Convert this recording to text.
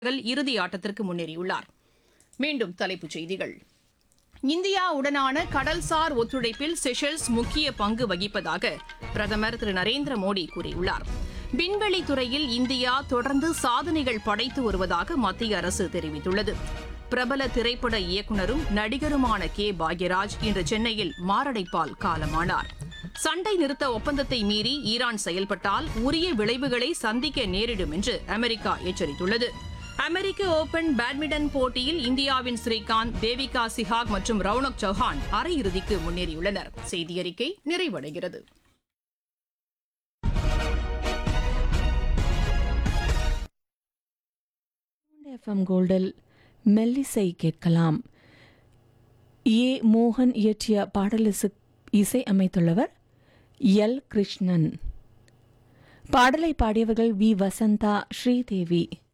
வீரர்கள் இறுதி ஆட்டத்திற்கு முன்னேறியுள்ளார் மீண்டும் தலைப்புச் செய்திகள் இந்தியாவுடனான கடல்சார் ஒத்துழைப்பில் செஷல்ஸ் முக்கிய பங்கு வகிப்பதாக பிரதமர் திரு நரேந்திர மோடி கூறியுள்ளார் விண்வெளி துறையில் இந்தியா தொடர்ந்து சாதனைகள் படைத்து வருவதாக மத்திய அரசு தெரிவித்துள்ளது பிரபல திரைப்பட இயக்குனரும் நடிகருமான கே பாக்யராஜ் இன்று சென்னையில் மாரடைப்பால் காலமானார் சண்டை நிறுத்த ஒப்பந்தத்தை மீறி ஈரான் செயல்பட்டால் உரிய விளைவுகளை சந்திக்க நேரிடும் என்று அமெரிக்கா எச்சரித்துள்ளது அமெரிக்க ஓபன் பேட்மிண்டன் போட்டியில் இந்தியாவின் ஸ்ரீகாந்த் தேவிகா சிஹாக் மற்றும் ரவுனக் சௌஹான் அரையிறுதிக்கு முன்னேறியுள்ளனர் செய்தியறிக்கை நிறைவடைகிறது எஃப்எம் கோல்டில் மெல்லிசை கேட்கலாம் ஏ மோகன் இயற்றிய பாடலுக்கு இசை அமைத்துள்ளவர் எல் கிருஷ்ணன் பாடலை பாடியவர்கள் வி வசந்தா ஸ்ரீதேவி